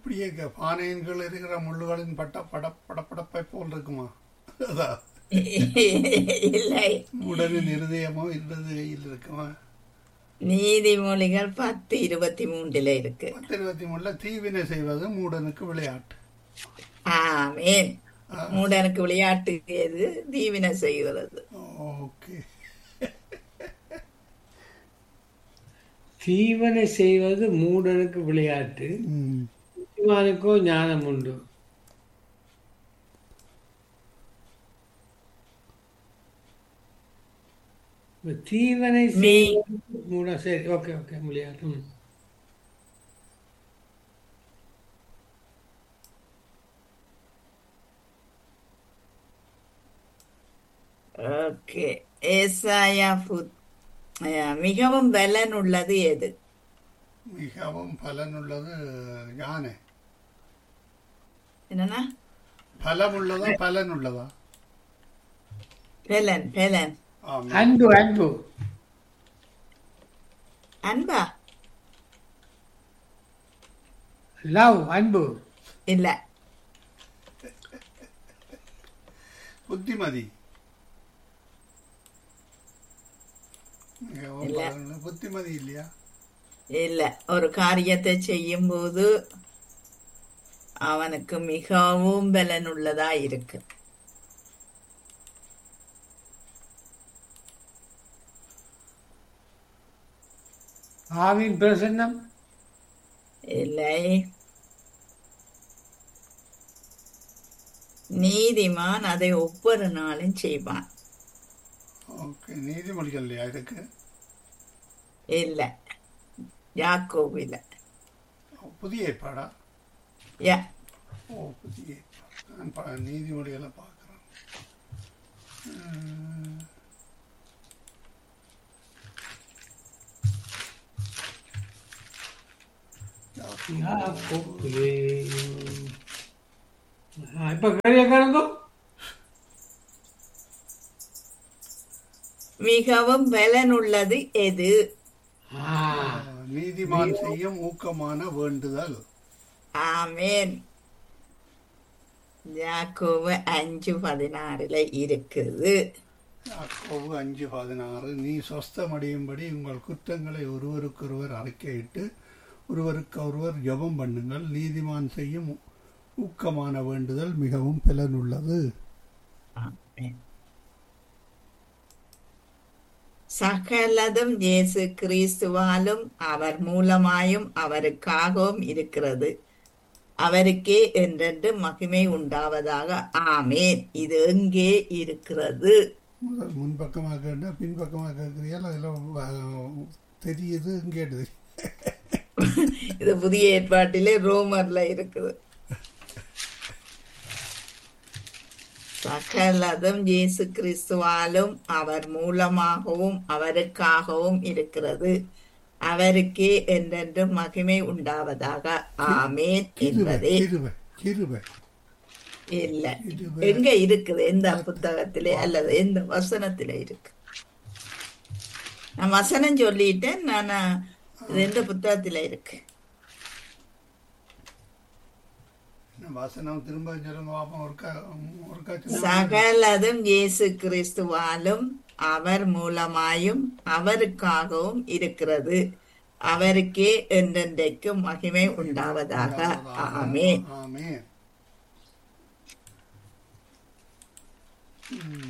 அப்படியே க- பானையின் கீழ் இருக்கிற முள்ளுகளின் பட்ட பட படப்படப்பை போல் இருக்குமா அதான் இல்லை உடலின் இருதயமோ இருந்தது கையில் இருக்குமா நீதிமொழிகள் பத்து இருபத்தி மூன்றுல இருக்கு பத்து இருபத்தி மூணுல தீவினை செய்வது மூடனுக்கு விளையாட்டு ஆமேன் மூடனுக்கு விளையாட்டு எது தீவினை செய்கிறது ஓகே தீவனை செய்வது மூடனுக்கு விளையாட்டு ம். புத்திமானுக்கோ ஞானம் உண்டு இப்ப தீவனை செய்வது மூட சரி ஓகே ஓகே விளையாட்டு ம். ஓகே ஏசாயா புத்- அஹ், மிகவும் பலன் உள்ளது எது மிகவும் பலனுள்ளது யானை என்னன்னா பலம் உள்ளதா பலன் உள்ளதா பெலன் பெலன் ஆமா அன்பு அன்பு அன்பா லவ் அன்பு இல்ல புத்திமதி மிகவும் இல்ல. பலனுள்ள புத்திமதி இல்லையா இல்ல ஒரு காரியத்தை செய்யும் போது அவனுக்கு மிகவும் பலன் உள்ளதா இருக்கு ஆவின் பிரசன்னம் இல்லை நீதிமான் அதை ஒவ்வொரு நாளும் செய்வான் ஓகே நீதிமொழிகள் இல்லையா இருக்கு இல்ல யாக்கோபு இல்ல புதிய ஏற்பாடா யா ஓ புதிய ஏற்பாடு. நான் ப- நீதிமொழிகளை பார்க்குறேன் யாக்கோபுலே. ஆ, இப்ப கரையை காணுங்க மிகவும் பலன் உள்ளது எது ஆ, நீதிமான் செய்யும் ஊக்கமான வேண்டுதல் ஆமேன் யாக்கோபு அஞ்சு பதினாறுல இருக்குது யாக்கோபு அஞ்சு பதினாறு நீ சொஸ்தமடையும்படி உங்கள் குற்றங்களை ஒருவருக்கொருவர் அறிக்கையிட்டு ஒருவருக்கு ஒருவர் ஜெபம் பண்ணுங்கள் நீதிமான் செய்யும் ஊக்கமான வேண்டுதல் மிகவும் பலனுள்ளது ஆமென். சகலதும் இயேசு கிறிஸ்துவாலும் அவர் மூலமாயும் அவருக்காகவும் இருக்கிறது அவருக்கே என்றென்று மகிமை உண்டாவதாக ஆமேன் இது எங்கே இருக்கிறது முதல் முன்பக்கமாக கேட்டா பின்பக்கமாக கேட்குறியால் அதில் தெரியுது கேட்டது இது புதிய ஏற்பாட்டிலே ரோமர்ல இருக்குது சகலதும் இயேசு கிறிஸ்துவாலும் அவர் மூலமாகவும் அவருக்காகவும் இருக்கிறது அவருக்கே என்றென்றும் மகிமை உண்டாவதாக ஆமேன் கிருபை என்பதே கிருபை கிருபை இல்ல கிருபை. எங்க இருக்குது எந்த புத்தகத்திலே அல்லது எந்த வசனத்திலே இருக்கு நான் வசனம் சொல்லிட்டேன் நான் இது எந்த புத்தகத்தில இருக்கு வசனம் திரும்ப சொல்லுங்க பாப்போம் ஒருக்கா ஒருக்கா சொல்லுங்க. சகலதும் இயேசு கிறிஸ்துவாலும் அவர் மூலமாயும் அவருக்காகவும் இருக்கிறது அவருக்கே என்றென்றைக்கும் மகிமை உண்டாவதாக ஆமென் ஆமென் ம்.